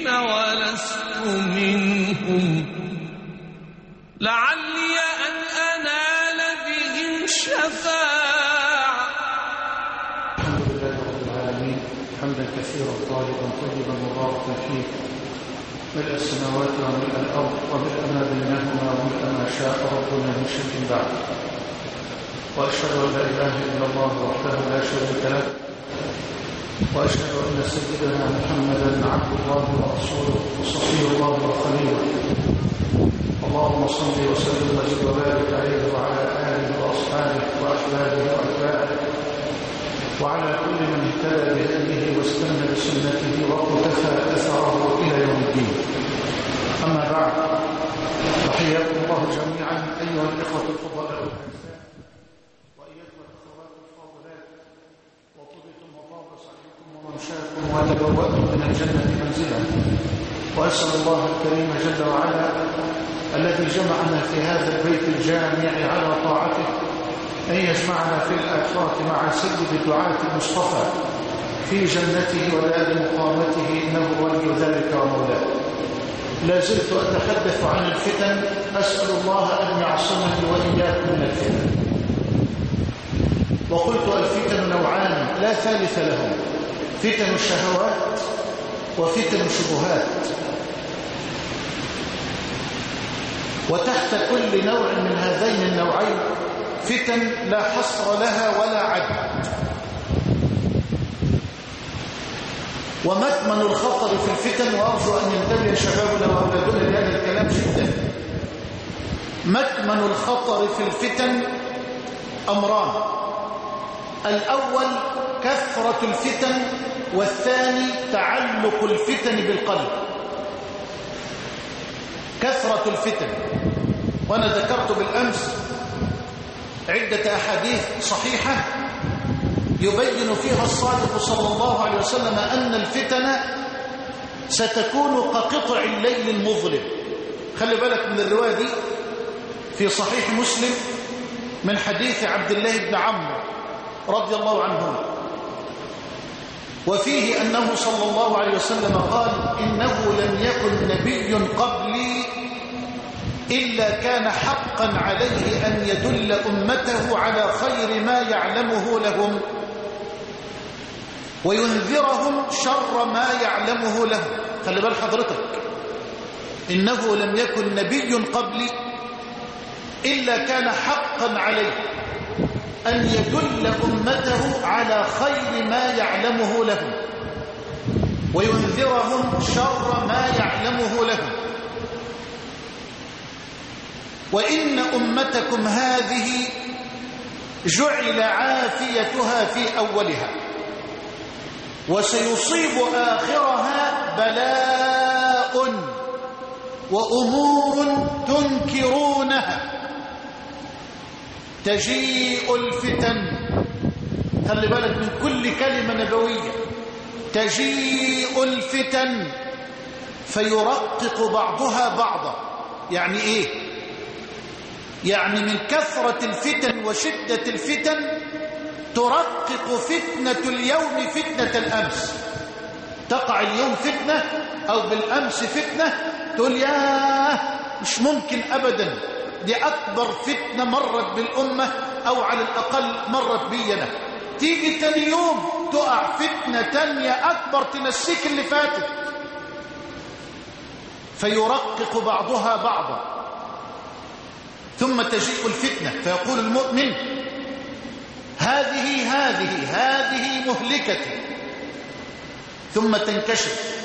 ولست منهم لعلي أن أنال بهم شفاعة الحمد لله رب العالمين حمدا كثيرا طالبا طيبا مباركا فيه ملء السماوات وملء الارض وملء ما بينهما وملء ما شاء ربنا من شيء بعد واشهد ان لا اله الا الله وحده لا شريك له واشهد ان سيدنا محمدا عبد الله ورسوله وصفي الله وخليله اللهم صل وسلم وزد وبارك عليه وعلى اله واصحابه واحبابه واتباعه وعلى كل من اهتدى بهديه واستنى بسنته واقتفى اثره الى يوم الدين اما بعد تحياكم الله جميعا ايها الاخوه الفضلاء والاعزاء وايتها الاخوات الفاضلات وطبتم وطاب سعيكم وممشاكم وتبواتم من الجنه منزلا واسال الله الكريم جل وعلا الذي جمعنا في هذا البيت الجامع على طاعته أن يجمعنا في الآخرة مع سيد دعاة المصطفى في جنته ودار مقامته إنه ولي ذلك ومولاه لا زلت أتحدث عن الفتن أسأل الله أن يعصمني وإياكم من الفتن وقلت الفتن نوعان لا ثالث لهم فتن الشهوات وفتن الشبهات وتحت كل نوع من هذين النوعين فتن لا حصر لها ولا عد ومكمن الخطر في الفتن وأرجو أن ينتبه شبابنا وأولادنا لهذا الكلام جدا مكمن الخطر في الفتن أمران الأول كثرة الفتن والثاني تعلق الفتن بالقلب كثرة الفتن وأنا ذكرت بالأمس عدة أحاديث صحيحة يبين فيها الصادق صلى الله عليه وسلم أن الفتن ستكون كقطع الليل المظلم خلي بالك من الرواية دي في صحيح مسلم من حديث عبد الله بن عمرو رضي الله عنهما وفيه أنه صلى الله عليه وسلم قال إنه لم يكن نبي قبلي إلا كان حقا عليه أن يدل أمته على خير ما يعلمه لهم وينذرهم شر ما يعلمه لهم خلي بال حضرتك إنه لم يكن نبي قبلي إلا كان حقا عليه أن يدل أمته على خير ما يعلمه لهم وينذرهم شر ما يعلمه لهم وإن أمتكم هذه جعل عافيتها في أولها وسيصيب آخرها بلاء وأمور تنكرونها تجيء الفتن خلي بالك من كل كلمة نبوية تجيء الفتن فيرقق بعضها بعضا يعني ايه يعني من كثرة الفتن وشدة الفتن ترقق فتنة اليوم فتنة الأمس تقع اليوم فتنة أو بالأمس فتنة تقول ياه مش ممكن أبدا دي أكبر فتنة مرت بالأمة أو على الأقل مرت بينا تيجي تاني يوم تقع فتنة تانية أكبر تنسيك اللي فاتت فيرقق بعضها بعضا ثم تجيء الفتنة فيقول المؤمن هذه هذه هذه مهلكتي ثم تنكشف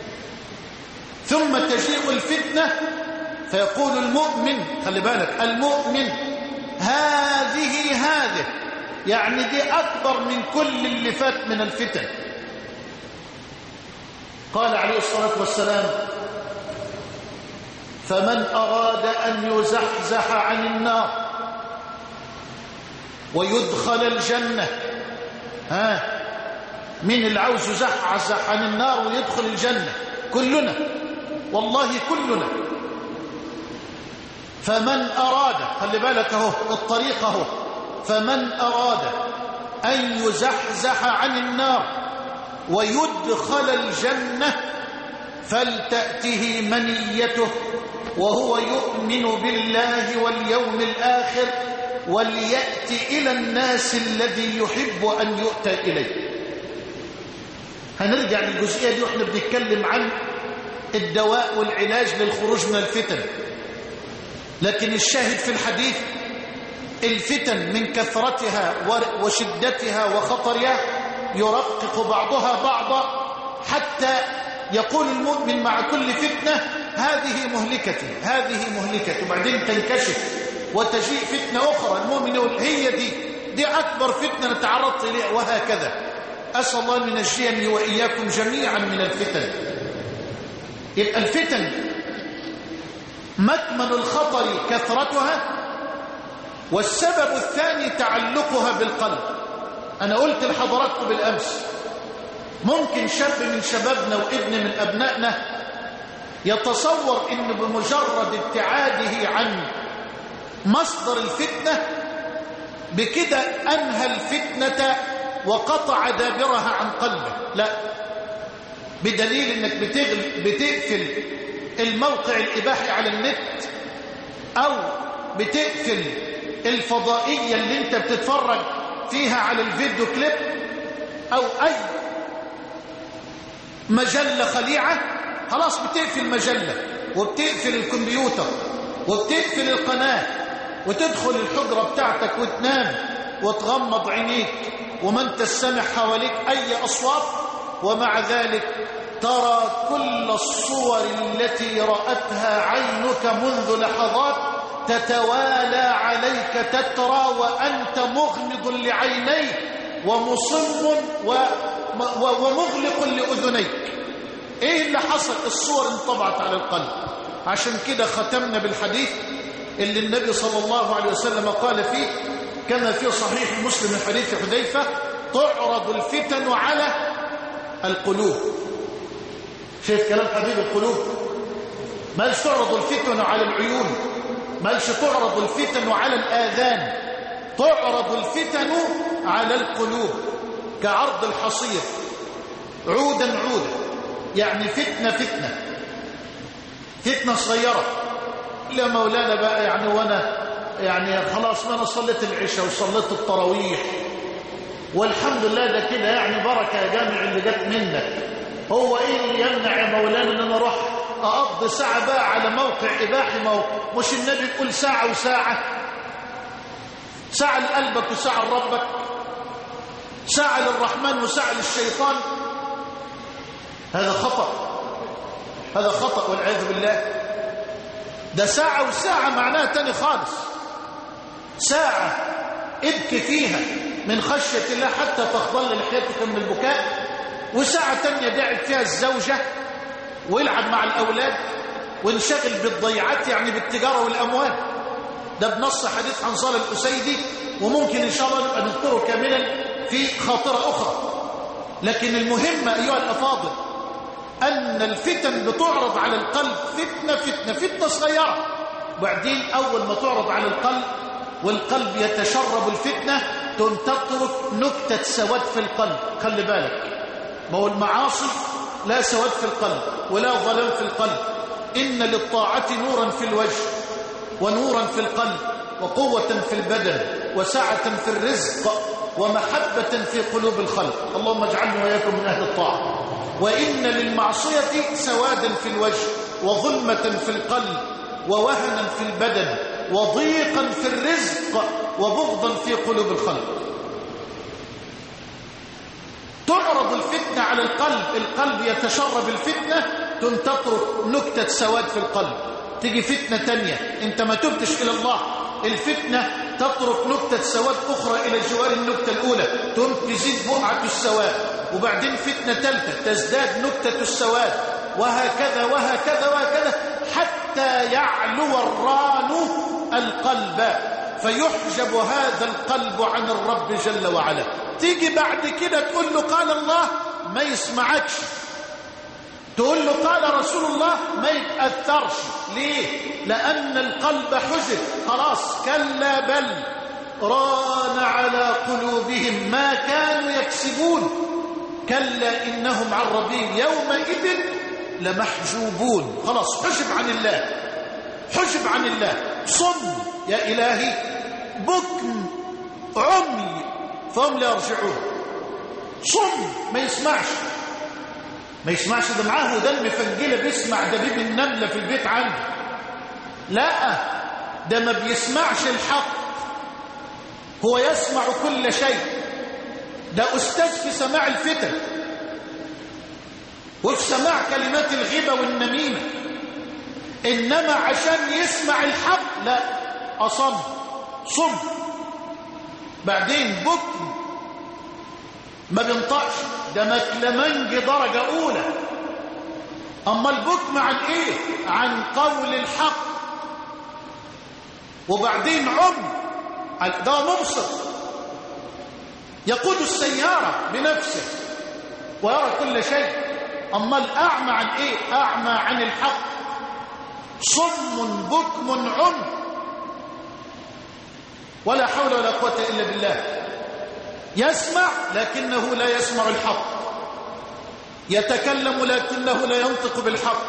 ثم تجيء الفتنة فيقول المؤمن خلي بالك المؤمن هذه هذه يعني دي أكبر من كل اللي فات من الفتن قال عليه الصلاة والسلام فمن أراد أن يزحزح عن النار ويدخل الجنة ها مين اللي عاوز يزحزح عن النار ويدخل الجنة كلنا والله كلنا فمن أراد خلي بالك اهو الطريق اهو فمن أراد أن يزحزح عن النار ويدخل الجنة فلتأته منيته وهو يؤمن بالله واليوم الآخر وليأت إلى الناس الذي يحب أن يؤتى إليه هنرجع للجزئية دي وإحنا بنتكلم عن الدواء والعلاج للخروج من الفتن لكن الشاهد في الحديث الفتن من كثرتها وشدتها وخطرها يرقق بعضها بعضا حتى يقول المؤمن مع كل فتنة هذه مهلكتي هذه مهلكتي وبعدين تنكشف وتجيء فتنة أخرى المؤمن يقول هي دي دي أكبر فتنة نتعرض إليها وهكذا أسأل الله أن ينجيني وإياكم جميعا من الفتن يبقى الفتن مكمن الخطر كثرتها والسبب الثاني تعلقها بالقلب أنا قلت لحضراتكم بالأمس ممكن شاب من شبابنا وابن من أبنائنا يتصور أن بمجرد ابتعاده عن مصدر الفتنة بكده أنهى الفتنة وقطع دابرها عن قلبه لا بدليل أنك بتقفل الموقع الإباحي على النت أو بتقفل الفضائية اللي انت بتتفرج فيها على الفيديو كليب أو أي مجلة خليعة خلاص بتقفل مجلة وبتقفل الكمبيوتر وبتقفل القناة وتدخل الحجرة بتاعتك وتنام وتغمض عينيك وما انت السمع حواليك أي أصوات ومع ذلك ترى كل الصور التي رأتها عينك منذ لحظات تتوالى عليك تترى وأنت مغمض لعينيك ومصم و... و... ومغلق لأذنيك ايه اللي حصل الصور انطبعت على القلب عشان كده ختمنا بالحديث اللي النبي صلى الله عليه وسلم قال فيه كما في صحيح مسلم حديث حذيفة تعرض الفتن على القلوب شايف كلام حبيب القلوب مالش تعرض الفتن على العيون مالش تعرض الفتن على الآذان تعرض الفتن على القلوب كعرض الحصير عودا عودا يعني فتنة فتنة فتنة صغيرة لا مولانا بقى يعني وانا يعني خلاص ما انا صليت العشاء وصليت التراويح والحمد لله ده كده يعني بركة يا جامع اللي جت منك هو ايه اللي يمنع يا مولانا ان انا اروح اقضي ساعة بقى على موقع اباحي موقع مش النبي يقول ساعة وساعة ساعة لقلبك وساعة لربك ساعة للرحمن وساعة للشيطان هذا خطأ هذا خطأ والعياذ بالله ده ساعة وساعة معناها تاني خالص ساعة ابكي فيها من خشية الله حتى تخضل لحيتك من البكاء وساعة تانية دعب فيها الزوجة ويلعب مع الأولاد وانشغل بالضيعات يعني بالتجارة والأموال ده بنص حديث حنظل الأسيدي وممكن إن شاء الله نبقى نذكره كاملا في خاطرة أخرى لكن المهم أيها الأفاضل أن الفتن بتعرض على القلب فتنة فتنة فتنة صغيرة بعدين أول ما تعرض على القلب والقلب يتشرب الفتنة تترك نكتة سواد في القلب خلي بالك ما هو المعاصي لا سواد في القلب ولا ظلام في القلب إن للطاعة نورا في الوجه ونورا في القلب وقوة في البدن وسعة في الرزق ومحبة في قلوب الخلق اللهم اجعلنا وإياكم من أهل الطاعة وإن للمعصية سوادا في الوجه وظلمة في القلب ووهنا في البدن وضيقا في الرزق وبغضا في قلوب الخلق تعرض الفتنة على القلب القلب يتشرب الفتنة تترك نكتة سواد في القلب تيجي فتنة تانية انت ما تبتش إلى الله الفتنة تترك نكتة سواد أخرى إلى جوار النكتة الأولى تقوم تزيد بقعة السواد وبعدين فتنة ثالثة تزداد نكتة السواد وهكذا وهكذا وهكذا حتى يعلو الران القلب فيحجب هذا القلب عن الرب جل وعلا تيجي بعد كده تقول له قال الله ما يسمعكش تقول له قال رسول الله ما يتأثرش ليه لأن القلب حجب خلاص كلا بل ران على قلوبهم ما كانوا يكسبون كلا إنهم عن ربهم يومئذ لمحجوبون خلاص حجب عن الله حجب عن الله صم يا إلهي بكم عمي فهم لا يرجعون صم ما يسمعش ما يسمعش ده معاه ودان مفنجله بيسمع دبيب النمله في البيت عنده لا ده ما بيسمعش الحق هو يسمع كل شيء ده استاذ في سماع الفتن وفي سماع كلمات الغيبه والنميمه انما عشان يسمع الحق لا اصم صم بعدين بكم ما بينطقش ده مكلمنج درجة أولى أما البكم عن إيه؟ عن قول الحق وبعدين عم ده مبسط يقود السيارة بنفسه ويرى كل شيء أما الأعمى عن إيه؟ أعمى عن الحق صم بكم عم ولا حول ولا قوة إلا بالله يسمع لكنه لا يسمع الحق يتكلم لكنه لا ينطق بالحق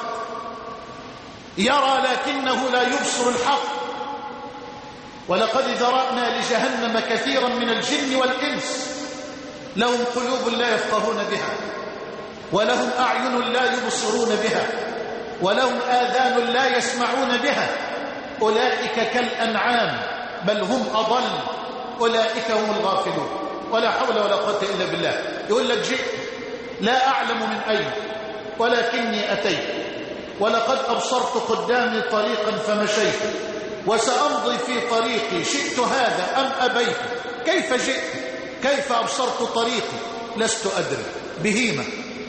يرى لكنه لا يبصر الحق ولقد ذرأنا لجهنم كثيرا من الجن والإنس لهم قلوب لا يفقهون بها ولهم أعين لا يبصرون بها ولهم آذان لا يسمعون بها أولئك كالأنعام بل هم أضل أولئك هم الغافلون ولا حول ولا قوة إلا بالله يقول لك جئت لا أعلم من أين ولكني أتيت ولقد أبصرت قدامي طريقا فمشيت وسأمضي في طريقي شئت هذا أم أبيت كيف جئت كيف أبصرت طريقي لست أدري بهيمة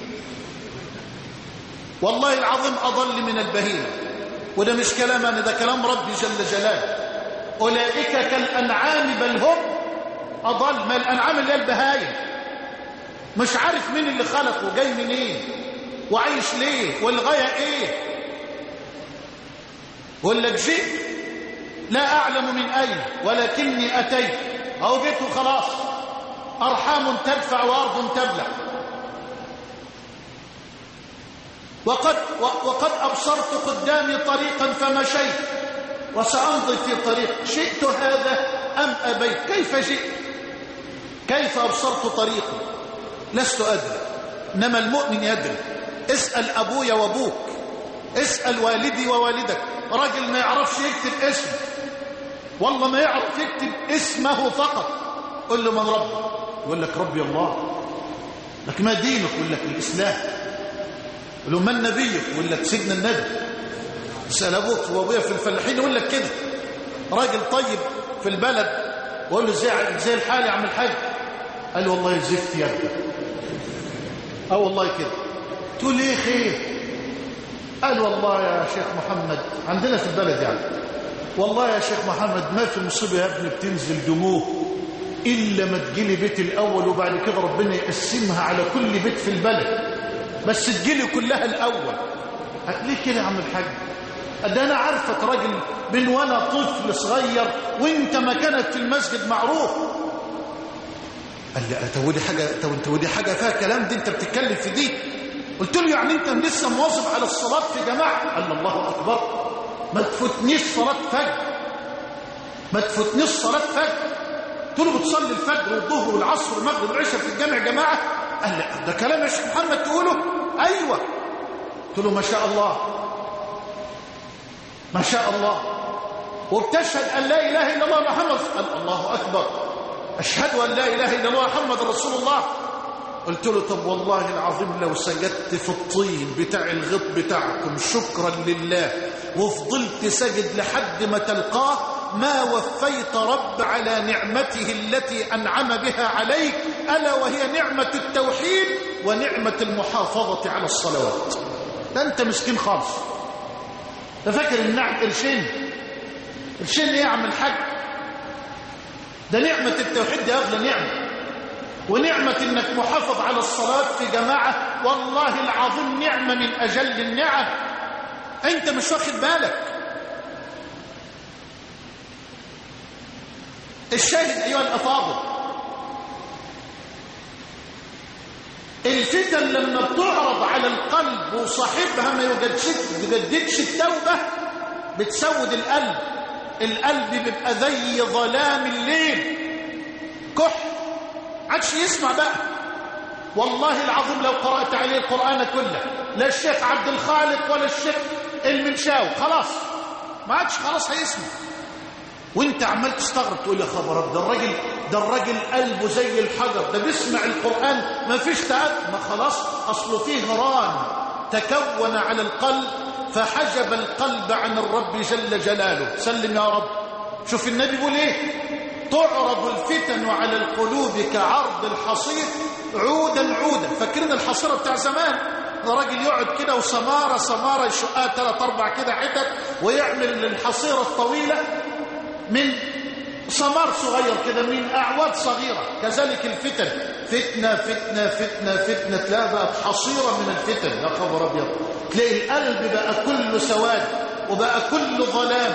والله العظيم أضل من البهيمة وده مش كلام أنا ده كلام ربي جل جلاله أولئك كالأنعام بل هم أضل ما الأنعام اللي هي البهايم مش عارف مين اللي خلقه جاي منين إيه وعايش ليه والغاية ايه يقول لك جئت لا أعلم من أين ولكني أتيت أو جئت خلاص أرحام تدفع وأرض تبلع وقد, وقد أبصرت قدامي طريقا فمشيت وسأمضي في طريق شئت هذا أم أبيت كيف جئت كيف أبصرت طريقي لست أدري إنما المؤمن يدري اسأل أبويا وأبوك اسأل والدي ووالدك راجل ما يعرفش يكتب اسمه والله ما يعرف يكتب اسمه فقط قل له من ربي يقول لك ربي الله لك ما دينك يقول لك الإسلام يقول له من نبيك يقول لك سيدنا النبي اسأل أبوك وأبويا في الفلاحين يقول لك كده راجل طيب في البلد وقال له ازاي ازاي الحال يا عم الحاج قال والله زفت يا ابني اه والله كده تقول ليه خير قال والله يا شيخ محمد عندنا في البلد يعني والله يا شيخ محمد ما في مصيبه يا ابني بتنزل دموه الا ما تجيلي بيت الاول وبعد كده ربنا يقسمها على كل بيت في البلد بس تجيلي كلها الاول ليه كده يا عم الحاج ده انا عارفك راجل من وانا طفل صغير وانت مكانك في المسجد معروف قال لي طب ودي حاجه طب انت ودي حاجه فيها كلام دي انت بتتكلم في دي قلت له يعني انت لسه مواظب على الصلاه في جماعه قال الله اكبر ما تفوتنيش صلاه فجر ما تفوتنيش صلاه فجر قلت له بتصلي الفجر والظهر والعصر والمغرب والعشاء في الجامع جماعه قال لي ده كلام يا شيخ محمد تقوله ايوه قلت له ما شاء الله ما شاء الله وبتشهد أن لا إله إلا الله محمد قال الله أكبر أشهد أن لا إله إلا الله محمد رسول الله قلت له طب والله العظيم لو سجدت في الطين بتاع الغط بتاعكم شكرا لله وفضلت سجد لحد ما تلقاه ما وفيت رب على نعمته التي أنعم بها عليك ألا وهي نعمة التوحيد ونعمة المحافظة على الصلوات ده أنت مسكين خالص ده فاكر النعم قرشين قرشين ايه يا عم الحاج ده نعمة التوحيد دي أغلى نعمة ونعمة انك محافظ على الصلاة في جماعة والله العظيم نعمة من أجل النعم انت مش واخد بالك الشاهد أيها الأفاضل الفتن لما بتعرض على القلب وصاحبها ما يجدش يجددش التوبة بتسود القلب القلب بيبقى زي ظلام الليل كح عادش يسمع بقى والله العظيم لو قرأت عليه القرآن كله لا الشيخ عبد الخالق ولا الشيخ المنشاوي خلاص ما عادش خلاص هيسمع وانت عمال تستغرب تقول يا خبر ده الراجل ده الراجل قلبه زي الحجر ده بيسمع القرآن ما فيش تأثر ما خلاص أصله فيه هران تكون على القلب فحجب القلب عن الرب جل جلاله سلم يا رب شوف النبي بيقول ايه تعرض الفتن على القلوب كعرض الحصير عودا عودا فاكرين الحصيره بتاع زمان ده راجل يقعد كده وسماره سماره يشقها ثلاث اربع كده حتت ويعمل الحصيره الطويله من سمار صغير كده من اعواد صغيره كذلك الفتن فتنه فتنه فتنه فتنه تلاقي بقت حصيره من الفتن يا خبر ابيض تلاقي القلب بقى كله سواد وبقى كله ظلام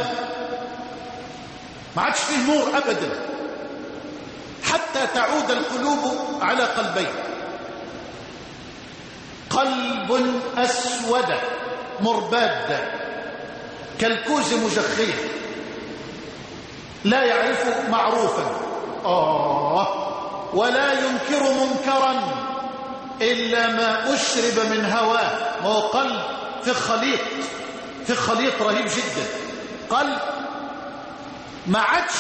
ما عادش فيه نور ابدا حتى تعود القلوب على قلبين قلب اسود مرباد كالكوز مجخيه لا يعرف معروفا آه ولا ينكر منكرا إلا ما أشرب من هواه وهو قلب في خليط في خليط رهيب جدا قلب ما عادش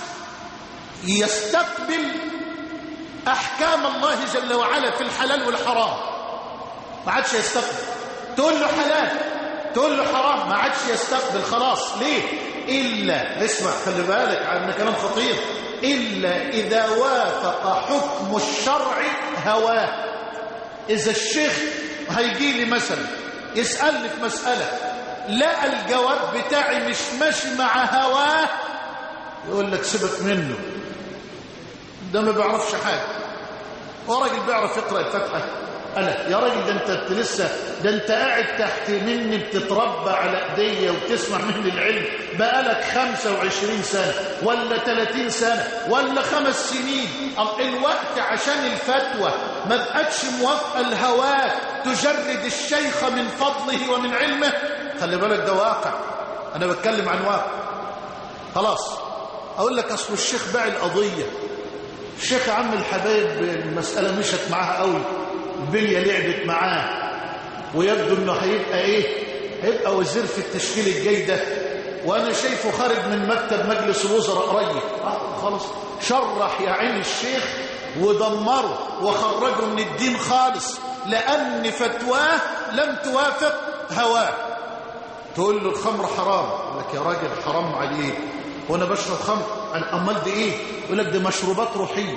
يستقبل أحكام الله جل وعلا في الحلال والحرام ما عادش يستقبل تقول له حلال تقول له حرام ما عادش يستقبل خلاص ليه إلا اسمع خلي بالك عندنا كلام خطير إلا إذا وافق حكم الشرع هواه إذا الشيخ هيجي لي مثلا يسألني في مسألة لقى الجواب بتاعي مش ماشي مع هواه يقول لك سيبك منه ده ما بيعرفش حاجة هو راجل بيعرف يقرأ الفتحة أنا يا راجل ده انت لسه ده انت قاعد تحت مني بتتربى على ايديا وتسمع مني العلم بقالك 25 سنة ولا 30 سنة ولا خمس سنين الوقت عشان الفتوى ما بقتش موافقة الهواء تجرد الشيخ من فضله ومن علمه خلي بالك ده واقع انا بتكلم عن واقع خلاص اقول لك اصل الشيخ باع القضية الشيخ عم الحبايب المسألة مشت معاها قوي البلية لعبت معاه ويبدو انه هيبقى ايه هيبقى وزير في التشكيل الجاي ده وانا شايفه خارج من مكتب مجلس الوزراء قريب آه خلاص شرح يا عين الشيخ ودمره وخرجه من الدين خالص لان فتواه لم توافق هواه تقول له الخمر حرام يقول لك يا راجل حرام عليه وانا بشرب خمر امال دي ايه يقول لك دي مشروبات روحيه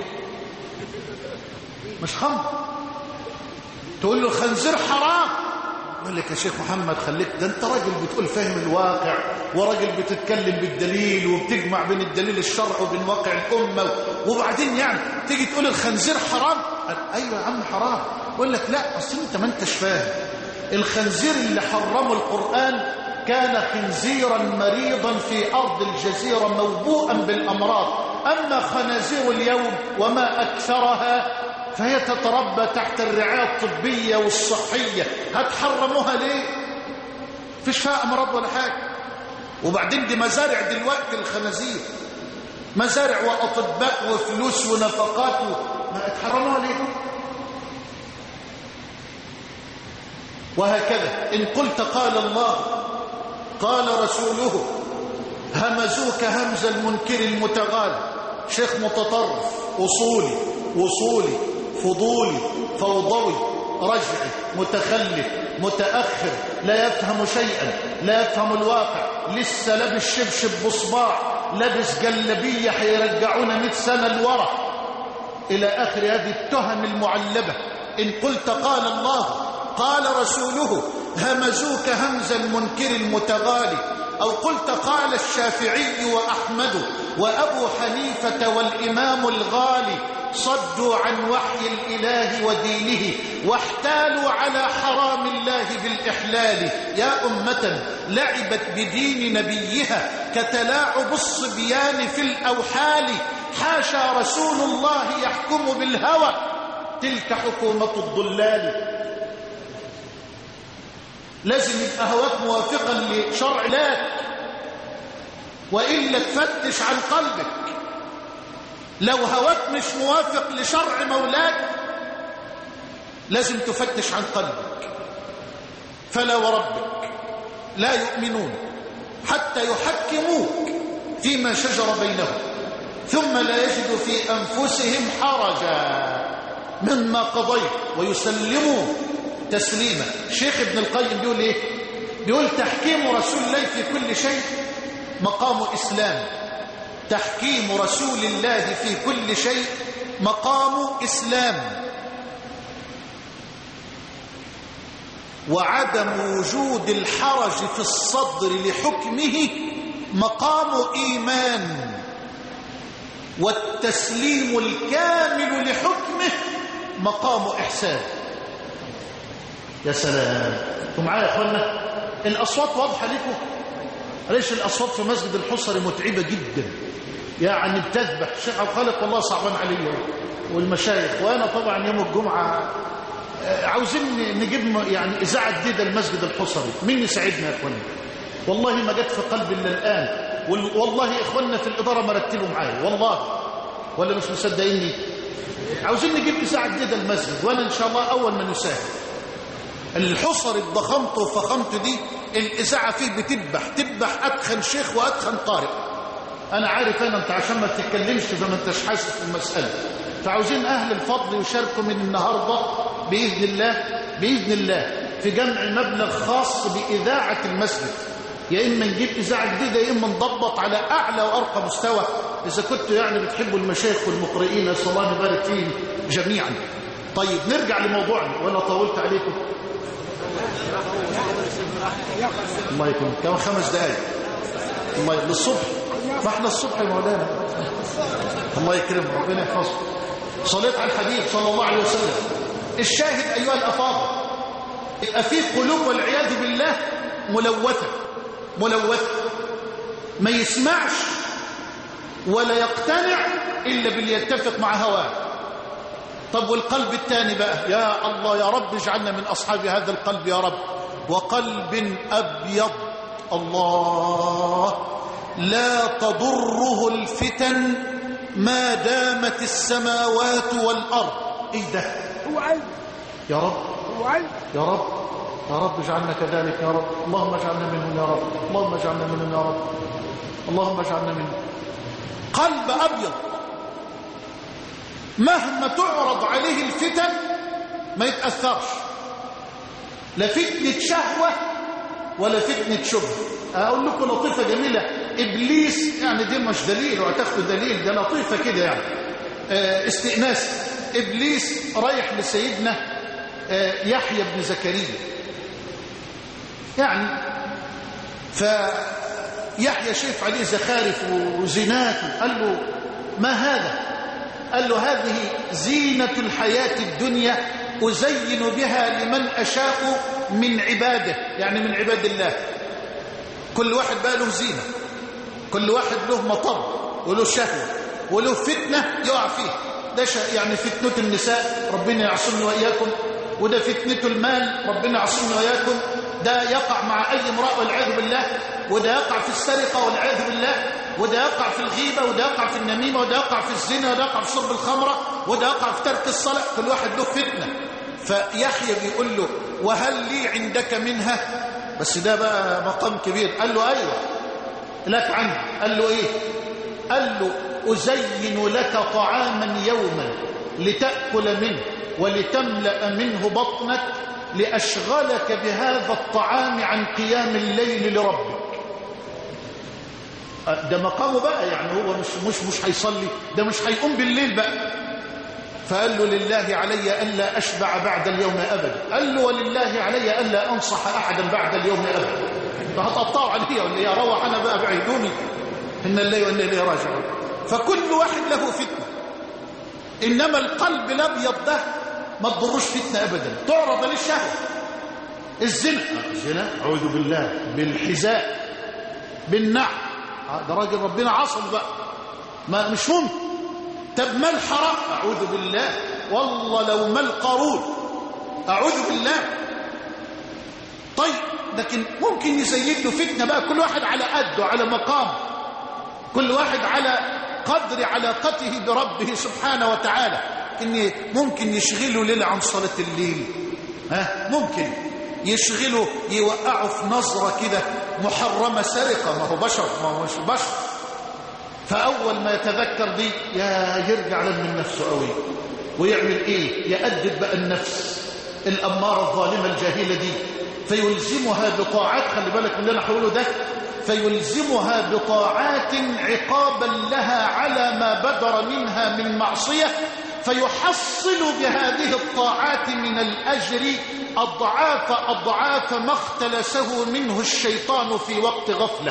مش خمر تقول له الخنزير حرام يقول لك يا شيخ محمد خليك ده انت راجل بتقول فاهم الواقع وراجل بتتكلم بالدليل وبتجمع بين الدليل الشرع وبين واقع الأمة وبعدين يعني تيجي تقول الخنزير حرام قال ايوه يا عم حرام يقول لك لا اصل انت ما انتش فاهم الخنزير اللي حرمه القرآن كان خنزيرا مريضا في أرض الجزيرة موبوءا بالأمراض أما خنازير اليوم وما أكثرها فهي تتربى تحت الرعاية الطبية والصحية هتحرموها ليه فيش فيها أمراض ولا حاجة وبعدين دي مزارع دلوقتي الخنازير مزارع وأطباء وفلوس ونفقات و... ما اتحرموها ليه وهكذا إن قلت قال الله قال رسوله همزوك همز المنكر المتغالي شيخ متطرف أصولي وصولي فضولي فوضوي رجعي متخلف متأخر لا يفهم شيئا لا يفهم الواقع لسه لابس شبشب بصباع لابس جلبية هيرجعونا 100 سنة لورا إلى آخر هذه التهم المعلبة إن قلت قال الله قال رسوله همزوك همز المنكر المتغالي أو قلت قال الشافعي وأحمد وأبو حنيفة والإمام الغالي صدوا عن وحي الإله ودينه واحتالوا على حرام الله بالإحلال يا أمة لعبت بدين نبيها كتلاعب الصبيان في الأوحال حاشا رسول الله يحكم بالهوى تلك حكومة الضلال لازم يبقى هواك موافقا لشرع الله وإلا تفتش عن قلبك لو هواك مش موافق لشرع مولاك لازم تفتش عن قلبك فلا وربك لا يؤمنون حتى يحكموك فيما شجر بينهم ثم لا يجد في أنفسهم حرجا مما قضيت ويسلموا تسليما شيخ ابن القيم بيقول ايه بيقول تحكيم رسول الله في كل شيء مقام إسلام تحكيم رسول الله في كل شيء مقام إسلام وعدم وجود الحرج في الصدر لحكمه مقام إيمان والتسليم الكامل لحكمه مقام إحسان يا سلام انتوا معايا يا اخوانا الاصوات واضحه لكم ليش الاصوات في مسجد الحصري متعبه جدا يعني بتذبح الشيخ ابو خالد والله صعبان عليا والمشايخ وانا طبعا يوم الجمعه عاوزين نجيب يعني اذاعه جديده لمسجد الحصري مين يساعدنا يا اخوانا والله ما جت في قلبي الا الان والله يا اخوانا في الاداره ما رتلوا معايا والله ولا مش مصدقيني عاوزين نجيب اذاعه جديده للمسجد وانا ان شاء الله اول من يساهم الحصر الضخمت وفخمت دي الإذاعة فيه بتذبح تذبح أدخن شيخ وأدخن قارئ أنا عارف أنا أنت عشان ما تتكلمش فما أنتش حاسس في المسألة فعاوزين أهل الفضل يشاركوا من النهاردة بإذن الله بإذن الله في جمع مبلغ خاص بإذاعة المسجد يا إما نجيب إذاعة جديدة يا إما نضبط على أعلى وأرقى مستوى إذا كنتوا يعني بتحبوا المشايخ والمقرئين نسأل الله يبارك فيهم جميعا طيب نرجع لموضوعنا ولا طولت عليكم الله يكون كمان خمس دقايق الله للصبح ما احنا الصبح يا مولانا الله يكرمه ربنا يحفظه صليت على الحبيب صلى الله عليه وسلم الشاهد ايها الافاضل يبقى في قلوب والعياذ بالله ملوثه ملوثه ما يسمعش ولا يقتنع الا باللي يتفق مع هواه طب والقلب الثاني بقى يا الله يا رب اجعلنا من أصحاب هذا القلب يا رب وقلب أبيض الله لا تضره الفتن ما دامت السماوات والأرض ايه ده يا رب يا رب يا رب اجعلنا كذلك يا رب اللهم اجعلنا منهم يا رب اللهم اجعلنا منهم يا رب اللهم اجعلنا منهم قلب أبيض مهما تعرض عليه الفتن ما يتأثرش لا فتنة شهوة ولا فتنة شبه أقول لكم لطيفة جميلة إبليس يعني دي مش دليل وهتاخدوا دليل ده لطيفة كده يعني استئناس إبليس رايح لسيدنا يحيى بن زكريا يعني فيحيى شايف عليه زخارف وزنات قال له ما هذا قال له هذه زينة الحياة الدنيا أزين بها لمن أشاء من عباده يعني من عباد الله كل واحد بقى له زينة كل واحد له مطر وله شهوة وله فتنة يقع فيه ده يعني فتنة النساء ربنا يعصمني وإياكم وده فتنة المال ربنا يعصمني وإياكم ده يقع مع أي امرأة والعياذ بالله وده يقع في السرقة والعياذ بالله وده يقع في الغيبة وده يقع في النميمة وده يقع في الزنا وده يقع في شرب الخمرة وده يقع في ترك الصلاة كل واحد له فتنة فيحيى بيقول له وهل لي عندك منها بس ده بقى مقام كبير قال له أيوة لك عنه قال له إيه قال له أزين لك طعاما يوما لتأكل منه ولتملأ منه بطنك لأشغلك بهذا الطعام عن قيام الليل لربك ده مقامه بقى يعني هو مش مش مش هيصلي ده مش هيقوم بالليل بقى فقال له لله علي ألا أشبع بعد اليوم أبدا قال له ولله علي ألا أنصح أحدا بعد اليوم أبدا فهتقطعوا عليه ولا يا روح أنا بقى بعيدوني إن الليل وإن إليه راجعون فكل واحد له فتنة إنما القلب الأبيض ده ما تضروش فتنة أبدا تعرض للشهوة الزنا الزنا أعوذ بالله بالحذاء بالنعم ده راجل ربنا عصم بقى ما مش ممكن طب ما الحرام أعوذ بالله والله لو ما القارون أعوذ بالله طيب لكن ممكن يزيد له فتنة بقى كل واحد على قده على مقام كل واحد على قدر علاقته بربه سبحانه وتعالى إن ممكن يشغله ليلة عن صلاة الليل ها ممكن يشغله يوقعه في نظرة كده محرمة سرقة ما هو بشر ما هو مش بشر فأول ما يتذكر دي يا يرجع من نفسه قوي ويعمل إيه يأدب بقى النفس الأمارة الظالمة الجاهلة دي فيلزمها بطاعات خلي بالك من اللي أنا هقوله ده فيلزمها بطاعات عقابا لها على ما بدر منها من معصية فيحصل بهذه الطاعات من الأجر أضعاف أضعاف ما اختلسه منه الشيطان في وقت غفلة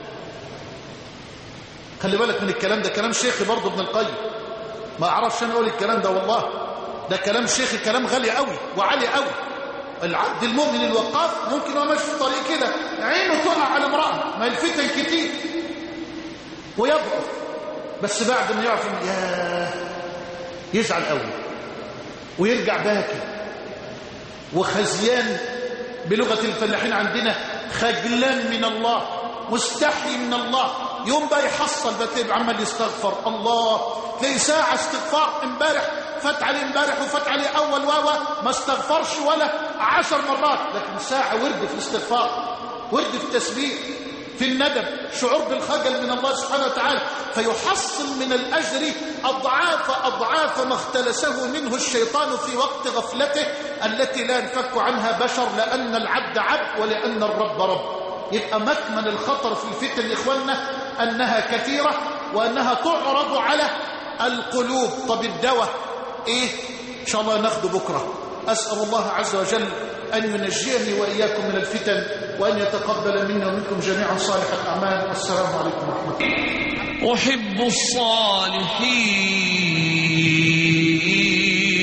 خلي بالك من الكلام ده كلام شيخي برضه ابن القيم ما أعرفش أنا أقول الكلام ده والله ده كلام شيخي كلام غالي قوي وعالي قوي العبد المؤمن الوقاف ممكن هو ماشي في الطريق كده عينه تقع على امرأة ما الفتن كتير ويضعف بس بعد ما يعرف يا يزعل قوي ويرجع باكي وخزيان بلغة الفلاحين عندنا خجلان من الله مستحي من الله يوم بقى يحصل بقى عمال يستغفر الله تلاقي ساعة استغفار امبارح فات عليه امبارح وفات عليه اول واوا ما استغفرش ولا عشر مرات لكن ساعة ورد في الاستغفار ورد في التسبيح في الندم شعور بالخجل من الله سبحانه وتعالى فيحصل من الأجر أضعاف أضعاف ما اختلسه منه الشيطان في وقت غفلته التي لا ينفك عنها بشر لأن العبد عبد ولأن الرب رب يبقى مكمن الخطر في الفتن يا إخواننا أنها كثيرة وأنها تعرض على القلوب طب الدواء إيه إن شاء الله ناخده بكرة أسأل الله عز وجل أن ينجيني وإياكم من الفتن وأن يتقبل منا ومنكم جميعا صالح الأعمال والسلام عليكم ورحمة الله أحب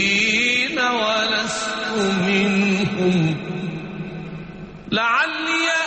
الصالحين ولست منهم لعلي